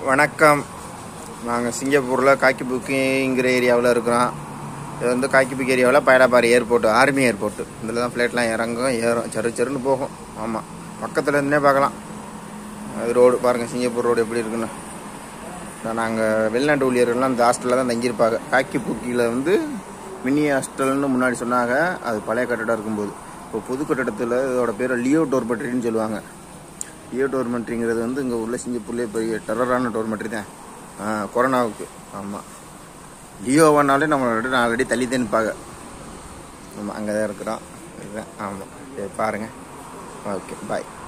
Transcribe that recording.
வணக்கம் நாங்கள் சிங்கப்பூரில் காக்கிபுக்கிங்கிற ஏரியாவில் இருக்கிறோம் இது வந்து காக்கிபுக் ஏரியாவில் பயலாப்பாறை ஏர்போர்ட் ஆர்மி ஏர்போர்ட் இதில் தான் ஃப்ளைட்லாம் இறங்கும் ஏறும் சரு சருன்னு போகும் ஆமாம் பக்கத்தில் இருந்தே பார்க்கலாம் அது ரோடு பாருங்கள் சிங்கப்பூர் ரோடு எப்படி இருக்குன்னு நாங்கள் வெளிநாட்டு ஊழியர்கள்லாம் இந்த ஹாஸ்டலில் தான் தங்கியிருப்பாங்க காக்கிபுக்கியில் வந்து மினி ஹாஸ்டல்னு முன்னாடி சொன்னாங்க அது பழைய கட்டடம் இருக்கும்போது இப்போ புது கட்டடத்தில் இதோட பேர் லியோ டோர்மெட்ரின்னு சொல்லுவாங்க லியோ டோர்மெட்ரிங்கிறது வந்து இங்கே உள்ள சிங்கப்பூர்லேயே பெரிய டெரரான டோர்மெட்ரி தான் ஆ, கொரோனாவுக்கு ஆமாம் லியோவானாலே நம்மளோட ஆல்ரெடி தள்ளி தான் நிற்பாங்க ஆமாம் அங்கே தான் இருக்கிறோம் இதுதான் ஆமாம் சரி பாருங்கள் ஓகே பாய்